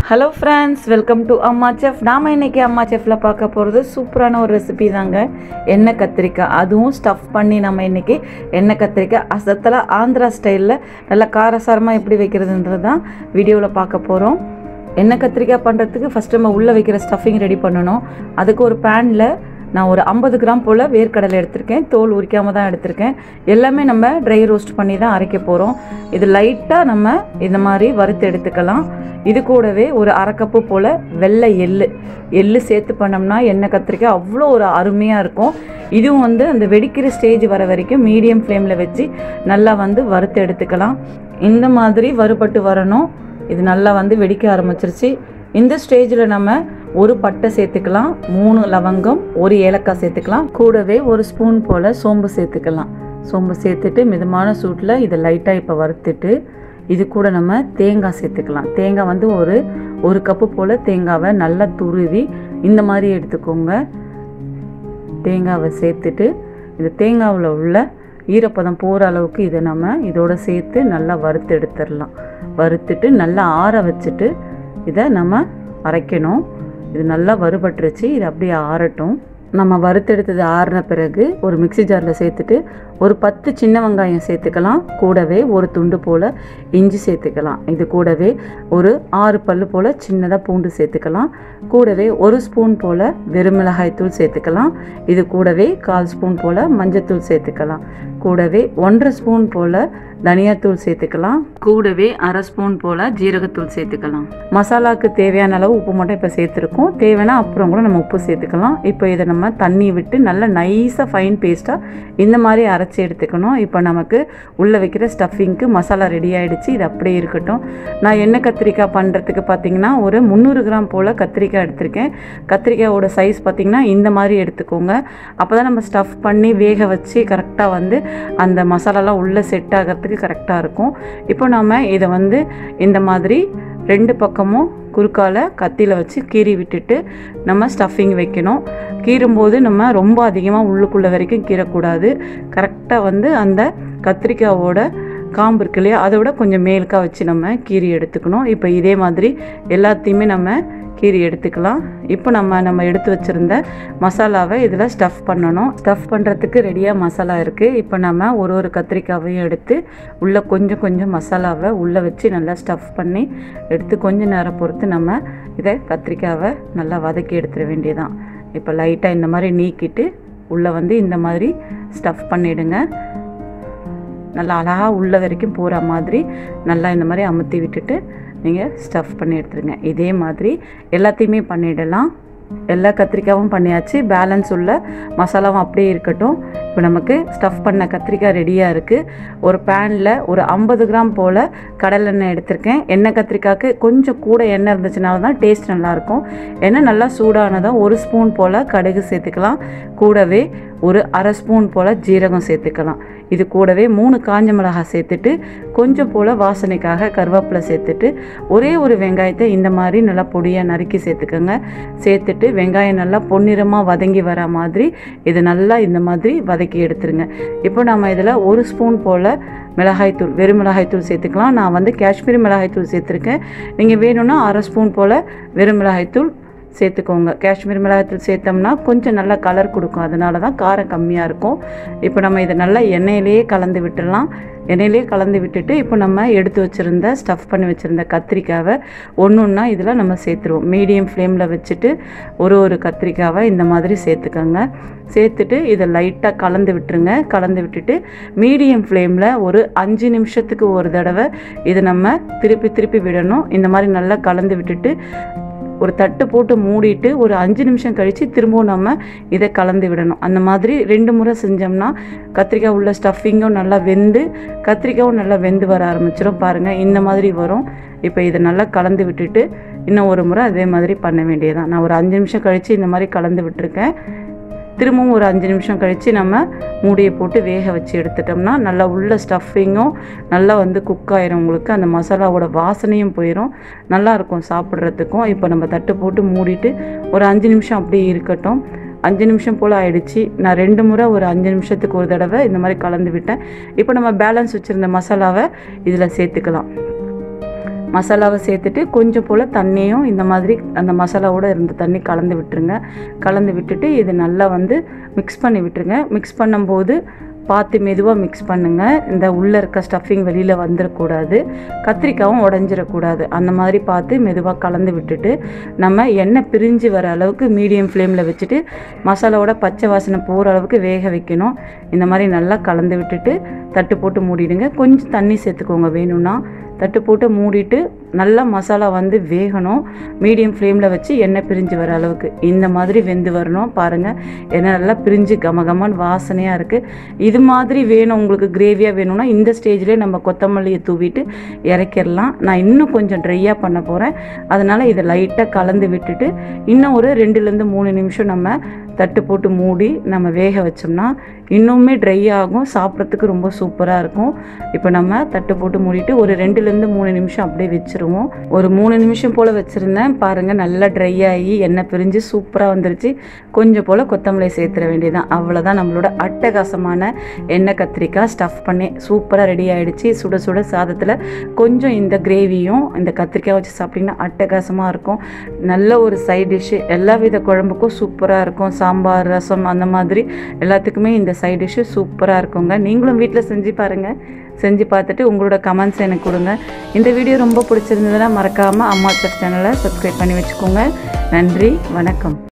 hello friends welcome to அம்மா chef நாம் இன்னைக்கு அம்மா செஃப்பில் பார்க்க போகிறது சூப்பரான ஒரு ரெசிபி தாங்க எண்ணெய் கத்திரிக்காய் அதுவும் ஸ்டஃப் பண்ணி நம்ம இன்னைக்கு எண்ணெய் கத்திரிக்காய் அசத்தில் ஆந்திரா ஸ்டைலில் நல்லா காரசாரமாக எப்படி வைக்கிறதுன்றது தான் வீடியோவில் பார்க்க போகிறோம் எண்ணெய் கத்திரிக்காய் பண்ணுறதுக்கு ஃபஸ்ட்டு நம்ம உள்ளே வைக்கிற ஸ்டஃபிங் ரெடி பண்ணணும் அதுக்கு ஒரு பேனில் நான் ஒரு ஐம்பது கிராம் போல் வேர்க்கடலை எடுத்திருக்கேன் தோல் உரிக்காமல் தான் எடுத்திருக்கேன் எல்லாமே நம்ம ட்ரை ரோஸ்ட் பண்ணி தான் அரைக்க போகிறோம் இது லைட்டாக நம்ம இந்த மாதிரி வறுத்து எடுத்துக்கலாம் இது கூடவே ஒரு அரை கப்பு போல் வெள்ளை எள்ளு எள்ளு சேர்த்து பண்ணோம்னா எண்ணெய் கத்திரிக்காய் அவ்வளோ ஒரு அருமையாக இருக்கும் இதுவும் வந்து அந்த வெடிக்கிற ஸ்டேஜ் வர வரைக்கும் மீடியம் ஃப்ளேமில் வச்சு நல்லா வந்து வறுத்து எடுத்துக்கலாம் இந்த மாதிரி வறுபட்டு வரணும் இது நல்லா வந்து வெடிக்க ஆரம்பிச்சிருச்சு இந்த ஸ்டேஜில் நம்ம ஒரு பட்டை சேர்த்துக்கலாம் மூணு லவங்கம் ஒரு ஏலக்காய் சேர்த்துக்கலாம் கூடவே ஒரு ஸ்பூன் போல் சோம்பு சேர்த்துக்கலாம் சோம்பு சேர்த்துட்டு மிதமான சூட்டில் இதை லைட்டாக இப்போ வறுத்துட்டு இது கூட நம்ம தேங்காய் சேர்த்துக்கலாம் தேங்காய் வந்து ஒரு ஒரு கப்பு போல் தேங்காவை நல்லா துருவி இந்த மாதிரி எடுத்துக்கோங்க தேங்காவை சேர்த்துட்டு இந்த தேங்காவில் உள்ள ஈரப்பதம் போகிற அளவுக்கு இதை நம்ம இதோட சேர்த்து நல்லா வறுத்து எடுத்துடலாம் வறுத்துட்டு நல்லா ஆற வச்சுட்டு இதை நம்ம அரைக்கணும் இது நல்லா வறுபட்டுருச்சு இது அப்படியே ஆறட்டும் நம்ம வறுத்தெடுத்தது ஆறின பிறகு ஒரு மிக்ஸி ஜாரில் சேர்த்துட்டு ஒரு பத்து சின்ன வெங்காயம் சேர்த்துக்கலாம் கூடவே ஒரு துண்டு போல் இஞ்சி சேர்த்துக்கலாம் இது கூடவே ஒரு ஆறு பல்லு போல் சின்னதாக பூண்டு சேர்த்துக்கலாம் கூடவே ஒரு ஸ்பூன் போல் வெறுமிளகாய் தூள் சேர்த்துக்கலாம் இது கூடவே கால் ஸ்பூன் போல் மஞ்சத்தூள் சேர்த்துக்கலாம் கூடவே ஒன்றரை ஸ்பூன் போல் தனியாத்தூள் சேர்த்துக்கலாம் கூடவே அரை ஸ்பூன் போல் ஜீரகத்தூள் சேர்த்துக்கலாம் மசாலாவுக்கு தேவையான அளவு உப்பு மட்டும் இப்போ சேர்த்துருக்கோம் தேவைன்னா அப்புறம் கூட நம்ம உப்பு சேர்த்துக்கலாம் இப்போ இதை நம்ம தண்ணி விட்டு நல்லா நைஸாக ஃபைன் பேஸ்ட்டாக இந்த மாதிரி அரைச்சி எடுத்துக்கணும் இப்போ நமக்கு உள்ளே வைக்கிற ஸ்டஃபிங்க்கு மசாலா ரெடி ஆகிடுச்சு இது அப்படியே இருக்கட்டும் நான் எண்ணெய் கத்திரிக்காய் பண்ணுறதுக்கு பார்த்தீங்கன்னா ஒரு முந்நூறு கிராம் போல் கத்திரிக்காய் எடுத்திருக்கேன் கத்திரிக்காயோட சைஸ் பார்த்திங்கன்னா இந்த மாதிரி எடுத்துக்கோங்க அப்போ தான் நம்ம ஸ்டஃப் பண்ணி வேக வச்சு கரெக்டாக வந்து அந்த மசாலாலாம் உள்ளே செட் ஆகிறதுக்கு கரெக்டாக இருக்கும் இப்போ நம்ம இதை வந்து இந்த மாதிரி ரெண்டு பக்கமும் குறுக்கால கத்தியில் வச்சு கீறி விட்டுட்டு நம்ம ஸ்டஃபிங் வைக்கணும் கீறும்போது நம்ம ரொம்ப அதிகமாக உள்ளுக்குள்ளே வரைக்கும் கீறக்கூடாது கரெக்டாக வந்து அந்த கத்திரிக்காவோட காம்பு இருக்கு இல்லையா அதை விட கொஞ்சம் மேலுக்காக வச்சு நம்ம கீறி எடுத்துக்கணும் இப்போ இதே மாதிரி எல்லாத்தையுமே நம்ம கீறி எடுத்துக்கலாம் இப்போ நம்ம நம்ம எடுத்து வச்சுருந்த மசாலாவை இதில் ஸ்டஃப் பண்ணணும் ஸ்டஃப் பண்ணுறதுக்கு ரெடியாக மசாலா இருக்குது இப்போ நம்ம ஒரு ஒரு கத்திரிக்காவையும் எடுத்து உள்ளே கொஞ்சம் கொஞ்சம் மசாலாவை உள்ளே வச்சு நல்லா ஸ்டஃப் பண்ணி எடுத்து கொஞ்சம் நேரம் பொறுத்து நம்ம இதை கத்திரிக்காவை நல்லா வதக்கி எடுத்துட வேண்டியதான் இப்போ லைட்டாக இந்த மாதிரி நீக்கிட்டு உள்ளே வந்து இந்த மாதிரி ஸ்டஃப் பண்ணிவிடுங்க நல்லா அழகாக உள்ள வரைக்கும் போகிற மாதிரி நல்லா இந்த மாதிரி அமுத்தி விட்டுட்டு நீங்கள் ஸ்டஃப் பண்ணி எடுத்துருங்க இதே மாதிரி எல்லாத்தையுமே பண்ணிடலாம் எல்லா கத்திரிக்காயும் பண்ணியாச்சு பேலன்ஸ் உள்ள மசாலாவும் அப்படியே இருக்கட்டும் இப்போ நமக்கு ஸ்டஃப் பண்ண கத்திரிக்காய் ரெடியாக இருக்குது ஒரு பேனில் ஒரு ஐம்பது கிராம் போல் கடலெண்ணெய் எடுத்திருக்கேன் எண்ணெய் கத்திரிக்காய்க்கு கொஞ்சம் கூட எண்ணெய் இருந்துச்சுனால தான் டேஸ்ட் நல்லாயிருக்கும் எண்ணெய் நல்லா சூடானதும் ஒரு ஸ்பூன் போல் கடுகு சேர்த்துக்கலாம் கூடவே ஒரு அரை ஸ்பூன் போல் ஜீரகம் சேர்த்துக்கலாம் இது கூடவே மூணு காஞ்ச மிளகாய் சேர்த்துட்டு கொஞ்சம் போல் வாசனைக்காக கருவேப்பிலை சேர்த்துட்டு ஒரே ஒரு வெங்காயத்தை இந்த மாதிரி நல்லா பொடியாக நறுக்கி சேர்த்துக்கோங்க சேர்த்துட்டு வெங்காயம் நல்லா பொன்னிறமாக வதங்கி வர மாதிரி இது நல்லா இந்த மாதிரி வதக்கி எடுத்துருங்க இப்போ நம்ம இதில் ஒரு ஸ்பூன் போல் மிளகாய்த்தூள் வெறும் மிளகாய்த்தூள் சேர்த்துக்கலாம் நான் வந்து காஷ்மீரி மிளகாய்த்தூள் சேர்த்துருக்கேன் நீங்கள் வேணும்னா அரை ஸ்பூன் போல் வெறும் மிளகாய்த்தூள் சேர்த்துக்கோங்க காஷ்மீர் மிளகாய்த்தூள் சேர்த்தோம்னா கொஞ்சம் நல்லா கலர் கொடுக்கும் அதனால தான் காரம் கம்மியாக இருக்கும் இப்போ நம்ம இதை நல்லா எண்ணெயிலேயே கலந்து விட்டுடலாம் எண்ணெயிலே கலந்து விட்டுட்டு இப்போ நம்ம எடுத்து வச்சுருந்த ஸ்டஃப் பண்ணி வச்சுருந்த கத்திரிக்காவை ஒன்று ஒன்றா இதில் நம்ம சேர்த்துருவோம் மீடியம் ஃப்ளேமில் வச்சுட்டு ஒரு ஒரு கத்திரிக்காவை இந்த மாதிரி சேர்த்துக்கோங்க சேர்த்துட்டு இதை லைட்டாக கலந்து விட்டுருங்க கலந்து விட்டுட்டு மீடியம் ஃப்ளேமில் ஒரு அஞ்சு நிமிஷத்துக்கு ஒரு தடவை இதை நம்ம திருப்பி திருப்பி விடணும் இந்த மாதிரி நல்லா கலந்து விட்டுட்டு ஒரு தட்டு போட்டு மூடிட்டு ஒரு அஞ்சு நிமிஷம் கழித்து திரும்பவும் நம்ம இதை கலந்து விடணும் அந்த மாதிரி ரெண்டு முறை செஞ்சோம்னா கத்திரிக்காய் உள்ள ஸ்டஃபிங்கும் நல்லா வெந்து கத்திரிக்காயும் நல்லா வெந்து வர ஆரம்பிச்சிடும் பாருங்கள் இந்த மாதிரி வரும் இப்போ இதை நல்லா கலந்து விட்டுட்டு இன்னும் ஒரு முறை அதே மாதிரி பண்ண வேண்டியதான் நான் ஒரு அஞ்சு நிமிஷம் கழித்து இந்த மாதிரி கலந்து விட்டுருக்கேன் திரும்பவும் ஒரு அஞ்சு நிமிஷம் கழித்து நம்ம மூடியை போட்டு வேக வச்சு எடுத்துட்டோம்னா நல்லா உள்ள ஸ்டஃபிங்கும் நல்லா வந்து குக் ஆயிரும் உங்களுக்கு அந்த மசாலாவோட வாசனையும் போயிடும் நல்லாயிருக்கும் சாப்பிட்றதுக்கும் இப்போ நம்ம தட்டு போட்டு மூடிட்டு ஒரு அஞ்சு நிமிஷம் அப்படியே இருக்கட்டும் அஞ்சு நிமிஷம் போல் ஆயிடுச்சு நான் ரெண்டு முறை ஒரு அஞ்சு நிமிஷத்துக்கு ஒரு தடவை இந்த மாதிரி கலந்து விட்டேன் இப்போ நம்ம பேலன்ஸ் வச்சுருந்த மசாலாவை இதில் சேர்த்துக்கலாம் மசாலாவை சேர்த்துட்டு கொஞ்சம் போல் தண்ணியும் இந்த மாதிரி அந்த மசாலாவோட இருந்த தண்ணி கலந்து விட்டுருங்க கலந்து விட்டுட்டு இது நல்லா வந்து மிக்ஸ் பண்ணி விட்டுருங்க மிக்ஸ் பண்ணும்போது பார்த்து மெதுவாக மிக்ஸ் பண்ணுங்கள் இந்த உள்ளே இருக்க ஸ்டஃபிங் வெளியில் வந்துடக்கூடாது கத்திரிக்காவும் உடஞ்சிடக்கூடாது அந்த மாதிரி பார்த்து மெதுவாக கலந்து விட்டுட்டு நம்ம எண்ணெய் பிரிஞ்சு வர அளவுக்கு மீடியம் ஃப்ளேமில் வச்சுட்டு மசாலாவோட பச்சை வாசனை போகிற அளவுக்கு வேக வைக்கணும் இந்த மாதிரி நல்லா கலந்து விட்டுட்டு தட்டு போட்டு மூடிடுங்க கொஞ்சம் தண்ணி சேர்த்துக்கோங்க வேணும்னா தட்டு போட்டு மூடிட்டு நல்லா மசாலா வந்து வேகணும் மீடியம் ஃப்ளேமில் வச்சு எண்ணெய் பிரிஞ்சு வர அளவுக்கு இந்த மாதிரி வெந்து வரணும் பாருங்கள் எண்ணெய் நல்லா பிரிஞ்சு கம கமன்னு வாசனையாக இருக்குது இது மாதிரி வேணும் உங்களுக்கு கிரேவியாக வேணும்னா இந்த ஸ்டேஜ்லேயே நம்ம கொத்தமல்லியை தூவிட்டு இறக்கிடலாம் நான் இன்னும் கொஞ்சம் ட்ரையாக பண்ண போகிறேன் அதனால் இதை லைட்டாக கலந்து விட்டுட்டு இன்னும் ஒரு ரெண்டுலேருந்து மூணு நிமிஷம் நம்ம தட்டு போட்டு மூடி நம்ம வேக வச்சோம்னா இன்னுமே ட்ரை ஆகும் சாப்பிட்றதுக்கு ரொம்ப சூப்பராக இருக்கும் இப்போ நம்ம தட்டு போட்டு மூடிட்டு ஒரு ரெண்டுலேருந்து மூணு நிமிஷம் அப்படியே வச்சுருவோம் ஒரு மூணு நிமிஷம் போல் வச்சுருந்தேன் பாருங்கள் நல்லா ட்ரை ஆகி எண்ணெய் பிரிஞ்சு சூப்பராக வந்துருச்சு கொஞ்சம் போல் கொத்தமல்லி சேர்த்துற வேண்டியதான் அவ்வளோதான் நம்மளோட அட்டகாசமான எண்ணெய் கத்திரிக்காய் ஸ்டஃப் பண்ணி சூப்பராக ரெடி ஆகிடுச்சு சுட சுட சாதத்தில் கொஞ்சம் இந்த கிரேவியும் இந்த கத்திரிக்காய் வச்சு சாப்பிட்டிங்கன்னா அட்டகாசமாக இருக்கும் நல்ல ஒரு சைட் டிஷ்ஷு எல்லா வித குழம்புக்கும் சூப்பராக இருக்கும் சாம்பார் ரசம் அந்த மாதிரி எல்லாத்துக்குமே இந்த சைட் டிஷ்ஷு சூப்பராக இருக்குங்க நீங்களும் வீட்டில் செஞ்சு பாருங்கள் செஞ்சு பார்த்துட்டு உங்களோட கமெண்ட்ஸ் எனக்கு கொடுங்க இந்த வீடியோ ரொம்ப பிடிச்சிருந்ததுன்னா மறக்காமல் அம்மா செஃப் சேனலை சப்ஸ்கிரைப் பண்ணி வச்சுக்கோங்க நன்றி வணக்கம்